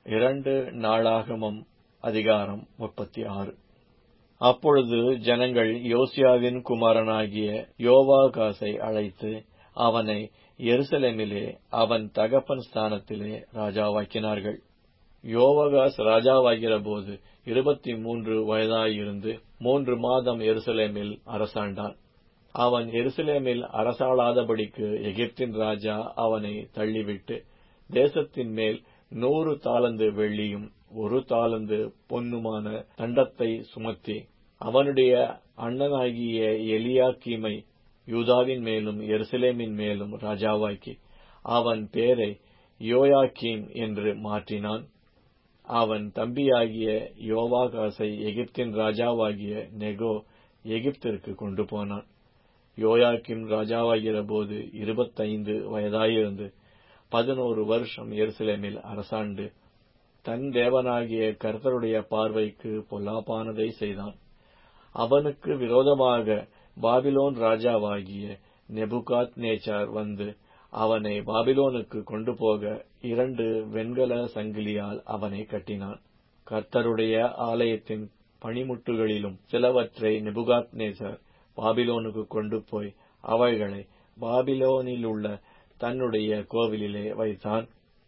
இரண்டு நாளாகமம் அதிகாரம் முப்பத்தி ஆறு அப்பொழுது ஜனங்கள் யோசியாவின் குமாரனாகிய யோவாகாசை அழைத்து அவனை எருசலேமிலே அவன் தகப்பன் ஸ்தானத்திலே ராஜாவாக்கினார்கள் யோவாகாஸ் ராஜாவாகிறபோது இருபத்தி மூன்று வயதாயிருந்து மூன்று மாதம் எருசலேமில் அரசாண்டான் அவன் எருசலேமில் அரசாளாதபடிக்கு எகிப்தின் ராஜா அவனை தள்ளிவிட்டு தேசத்தின் மேல் நூறு தாளந்து வெள்ளியும் ஒரு தாளந்து பொன்னுமான தண்டத்தை சுமத்தி அவனுடைய அண்ணனாகிய எலியாக்கீமை யூதாவின் மேலும் எருசலேமின் மேலும் ராஜாவாக்கி அவன் பேரை யோயாக்கீம் என்று மாற்றினான் அவன் தம்பியாகிய யோவாகாசை எகிப்தின் ராஜாவாகிய நெகோ எகிப்திற்கு கொண்டு போனான் யோயாக்கிம் ராஜாவாகிற போது இருபத்தைந்து வயதாயிருந்து பதினோரு வருஷம் எருசலேமில் அரசாண்டு தன் தேவனாகிய கர்த்தருடைய பார்வைக்கு பொல்லாப்பானதை செய்தான் அவனுக்கு விரோதமாக பாபிலோன் ராஜாவாகிய நெபுகாத் நேச்சார் வந்து அவனை பாபிலோனுக்கு கொண்டு போக இரண்டு வெண்கல சங்கிலியால் அவனை கட்டினான் கர்த்தருடைய ஆலயத்தின் பணிமுட்டுகளிலும் சிலவற்றை நெபுகாத் நேசர் பாபிலோனுக்கு கொண்டு போய் அவைகளை பாபிலோனிலுள்ள தன்னுடைய கோவிலிலே வைத்தான்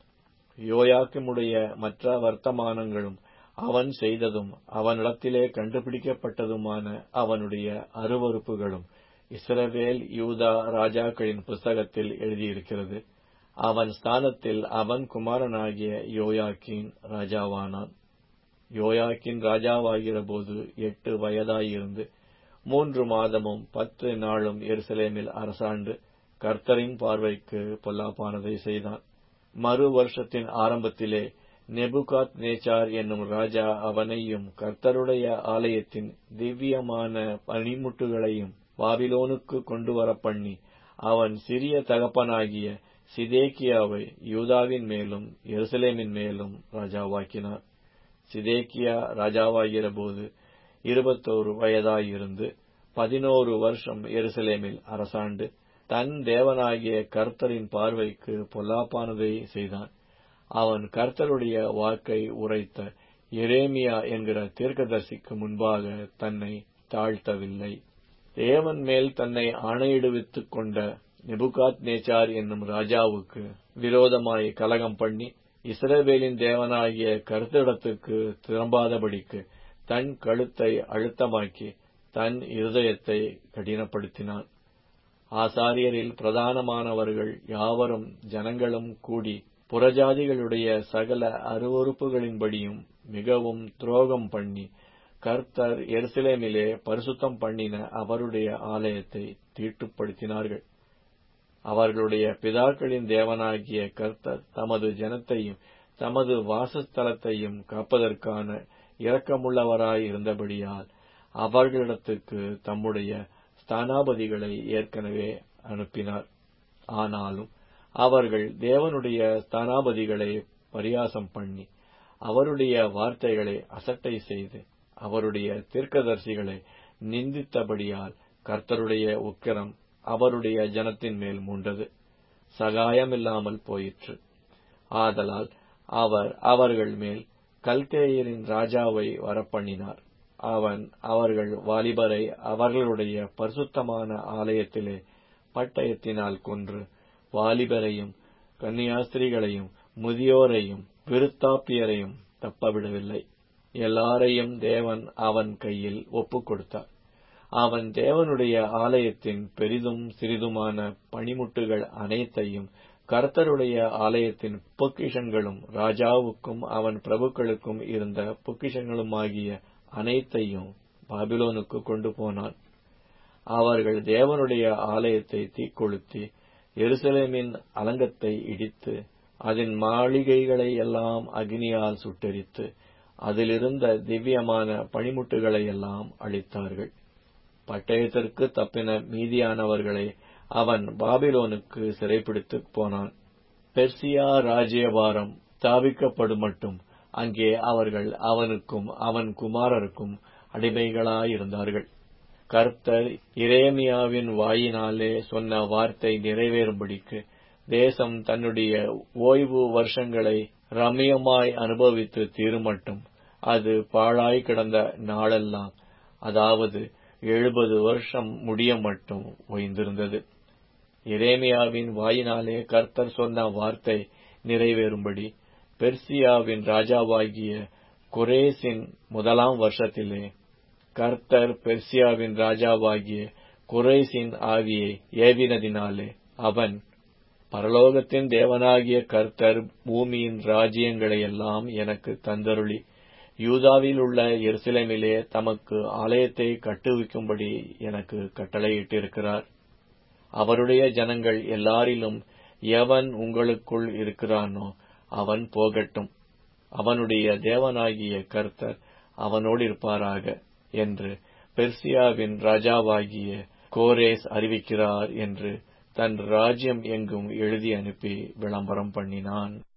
யோயாக்கிமுடைய மற்ற வர்த்தமானங்களும் அவன் செய்ததும் அவனிடத்திலே கண்டுபிடிக்கப்பட்டதுமான அவனுடைய அருவறுப்புகளும் இஸ்ரவேல் யூதா ராஜாக்களின் புஸ்தகத்தில் எழுதியிருக்கிறது அவன் ஸ்தானத்தில் அவன் குமாரனாகிய யோயாக்கின் ராஜாவானான் யோயாக்கின் ராஜாவாகிற போது எட்டு வயதாயிருந்து மூன்று மாதமும் பத்து நாளும் எருசலேமில் அரசாண்டு கர்த்தரின் பார்வைக்கு பொல்லாப்பானதை செய்தான் மறு வருஷத்தின் ஆரம்பத்திலே நெபுகாத் நேச்சார் என்னும் ராஜா அவனையும் கர்த்தருடைய ஆலயத்தின் திவ்யமான பனிமுட்டுகளையும் பாபிலோனுக்கு கொண்டு வர பண்ணி அவன் சிறிய தகப்பனாகிய சிதேக்கியாவை யூதாவின் மேலும் எருசலேமின் மேலும் ராஜாவாக்கினார் சிதேக்கியா ராஜாவாகிற போது இருபத்தோரு வயதாயிருந்து பதினோரு வருஷம் எருசலேமில் அரசாண்டு தன் தேவனாகிய கர்த்தரின் பார்வைக்கு பொல்லாப்பானதை செய்தான் அவன் கர்த்தருடைய வாக்கை உரைத்த எரேமியா என்கிற தீர்க்கதர்சிக்கு முன்பாக தன்னை தாழ்த்தவில்லை தேவன் மேல் தன்னை ஆணையிடுவித்துக் கொண்ட நெபுகாத் நேச்சார் என்னும் ராஜாவுக்கு விரோதமாய் கலகம் பண்ணி இஸ்ரவேலின் தேவனாகிய கருத்திடத்துக்கு திரும்பாதபடிக்கு தன் கழுத்தை அழுத்தமாக்கி தன் இருதயத்தை கடினப்படுத்தினான் ஆசாரியரில் பிரதானமானவர்கள் யாவரும் ஜனங்களும் கூடி புறஜாதிகளுடைய சகல அருவறுப்புகளின்படியும் மிகவும் துரோகம் பண்ணி கர்த்தர் எருசலேமிலே பரிசுத்தம் பண்ணின அவருடைய ஆலயத்தை தீட்டுப்படுத்தினார்கள் அவர்களுடைய பிதாக்களின் தேவனாகிய கர்த்தர் தமது ஜனத்தையும் தமது வாசஸ்தலத்தையும் காப்பதற்கான இரக்கமுள்ளவராய் இருந்தபடியால் அவர்களிடத்துக்கு தம்முடைய ஸ்தானாபதிகளை ஏற்கனவே அனுப்பினார் ஆனாலும் அவர்கள் தேவனுடைய ஸ்தானாபதிகளை பரியாசம் பண்ணி அவருடைய வார்த்தைகளை அசட்டை செய்து அவருடைய தீர்க்கதரிசிகளை நிந்தித்தபடியால் கர்த்தருடைய உக்கிரம் அவருடைய ஜனத்தின் மேல் மூண்டது சகாயமில்லாமல் போயிற்று ஆதலால் அவர் அவர்கள் மேல் கல்தேயரின் ராஜாவை வரப்பண்ணினார் அவன் அவர்கள் வாலிபரை அவர்களுடைய பரிசுத்தமான ஆலயத்திலே பட்டயத்தினால் கொன்று வாலிபரையும் கன்னியாஸ்திரிகளையும் முதியோரையும் விருத்தாப்பியரையும் தப்பவிடவில்லை எல்லாரையும் தேவன் அவன் கையில் ஒப்புக் கொடுத்தார் அவன் தேவனுடைய ஆலயத்தின் பெரிதும் சிறிதுமான பணிமுட்டுகள் அனைத்தையும் கர்த்தருடைய ஆலயத்தின் பொக்கிஷங்களும் ராஜாவுக்கும் அவன் பிரபுக்களுக்கும் இருந்த பொக்கிஷங்களுமாகிய அனைத்தையும் பாபிலோனுக்கு கொண்டு போனான் அவர்கள் தேவனுடைய ஆலயத்தை தீக்கொளுத்தி எருசலேமின் அலங்கத்தை இடித்து அதன் மாளிகைகளை எல்லாம் அக்னியால் சுட்டெரித்து அதிலிருந்த திவ்யமான பணிமுட்டுகளை எல்லாம் அழித்தார்கள் பட்டயத்திற்கு தப்பின மீதியானவர்களை அவன் பாபிலோனுக்கு சிறைப்பிடித்துப் போனான் பெர்சியா ராஜ்யபாரம் ஸ்தாபிக்கப்படும் மட்டும் அங்கே அவர்கள் அவனுக்கும் அவன் குமாரருக்கும் அடிமைகளாயிருந்தார்கள் கர்த்தர் இரேமியாவின் வாயினாலே சொன்ன வார்த்தை நிறைவேறும்படிக்கு தேசம் தன்னுடைய ஓய்வு வருஷங்களை ரம்மியமாய் அனுபவித்து தீருமட்டும் அது பாழாய் கிடந்த நாளெல்லாம் அதாவது எழுபது வருஷம் முடிய மட்டும் ஓய்ந்திருந்தது எரேமியாவின் வாயினாலே கர்த்தர் சொன்ன வார்த்தை நிறைவேறும்படி பெர்சியாவின் ராஜாவாகிய குரேசின் முதலாம் வருஷத்திலே கர்த்தர் பெர்சியாவின் ராஜாவாகிய குரேசின் ஆவியை ஏவினதினாலே அவன் பரலோகத்தின் தேவனாகிய கர்த்தர் பூமியின் ராஜ்யங்களையெல்லாம் எனக்கு தந்தருளி யூதாவில் உள்ள எருசலேமிலே தமக்கு ஆலயத்தை கட்டுவிக்கும்படி எனக்கு கட்டளையிட்டிருக்கிறார் அவருடைய ஜனங்கள் எல்லாரிலும் எவன் உங்களுக்குள் இருக்கிறானோ அவன் போகட்டும் அவனுடைய தேவனாகிய கர்த்தர் அவனோடு இருப்பாராக என்று பெர்சியாவின் ராஜாவாகிய கோரேஸ் அறிவிக்கிறார் என்று தன் ராஜ்யம் எங்கும் எழுதி அனுப்பி விளம்பரம் பண்ணினான்